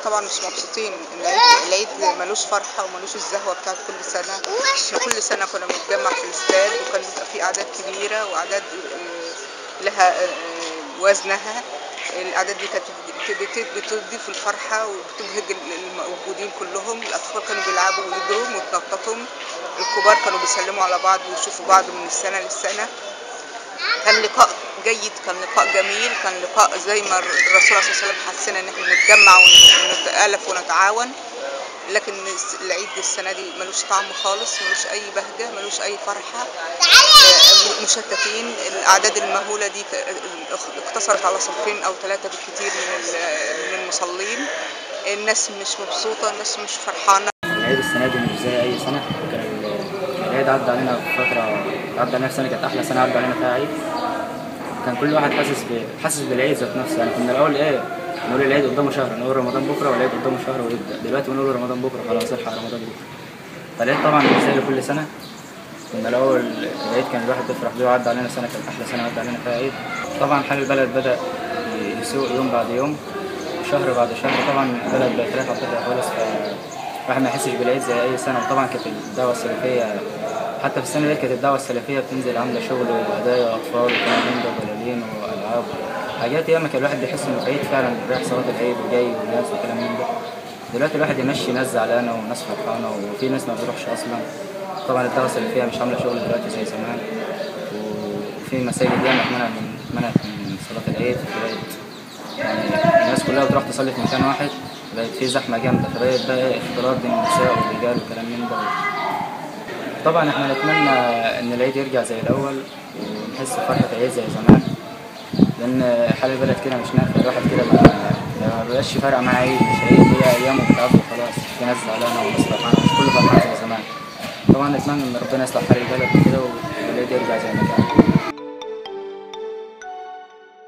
طبعا مش مبسوطين العيد العيد ملوش فرحه وملوش الزهوه بتاعت كل سنه احنا كل سنه كنا بنتجمع في الاستاد وكان بيبقى في اعداد كبيره واعداد آه، لها آه، وزنها الاعداد دي كانت بت- بت- بتضيف الفرحه وبتبهج الموجودين كلهم الاطفال كانوا بيلعبوا ويجروا ويتنططوا الكبار كانوا بيسلموا على بعض ويشوفوا بعض من السنه للسنه كان لقاء جيد كان لقاء جميل كان لقاء زي ما الرسول صلى الله عليه وسلم حسنا ان احنا نتجمع ون- ونتالف ونتعاون لكن الس- العيد السنه دي ملوش طعم خالص ملوش اي بهجه ملوش اي فرحه آه، مشتتين الاعداد المهوله دي ك- اقتصرت على صفين او ثلاثه بالكثير من ال- من المصلين الناس مش مبسوطه الناس مش فرحانه العيد السنة دي مش زي أي سنة كان ال- العيد عدى علينا في فترة عدى علينا في سنة كانت أحلى سنة عدى علينا فيها عيد كان كل واحد حاسس ب... حاسس بالعيد ذات نفسه يعني كنا الأول إيه نقول العيد قدامه شهر نقول رمضان بكرة والعيد قدامه شهر ويبدأ دلوقتي بنقول رمضان بكرة خلاص الحق رمضان بكرة فالعيد طبعا مش زي كل سنة كنا الأول العيد كان الواحد بيفرح بيه وعدى علينا سنة كانت أحلى سنة عدى علينا فيها عيد طبعا حال البلد بدأ يسوء يوم بعد يوم شهر بعد شهر طبعا البلد بقت رايحة بتطلع خالص ف الواحد ما يحسش بالعيد زي أي سنة وطبعا كانت الدعوة السلفية حتى في السنة دي كانت الدعوة السلفية بتنزل عاملة شغل وهدايا وأطفال وكلام من ده وبلالين وألعاب حاجات ياما كان الواحد بيحس إنه في عيد فعلا رايح صلاة العيد وجاي وناس وكلام من ده دلوقتي الواحد يمشي ناس زعلانة وناس فرحانة وفي ناس ما بتروحش أصلا طبعا الدعوة السلفية مش عاملة شغل دلوقتي زي زمان وفي مساجد ياما اتمنعت من اتمنعت من صلاة العيد فبقت يعني الناس كلها بتروح تصلي في مكان واحد بقت في زحمة جامدة فبقت بقى إيه اختلاط بين النساء والرجال وكلام من ده طبعا احنا نتمنى ان العيد يرجع زي الاول ونحس بفرحة العيد زي زمان لان حال البلد كده مش نافع الواحد كده ما ما بقاش فارقة معاه عيد مش عيد هي ايام وبتعدي خلاص في ناس زعلانة وناس فرحانة مش كله فرحان زي زمان طبعا نتمنى ان ربنا يصلح حال البلد كده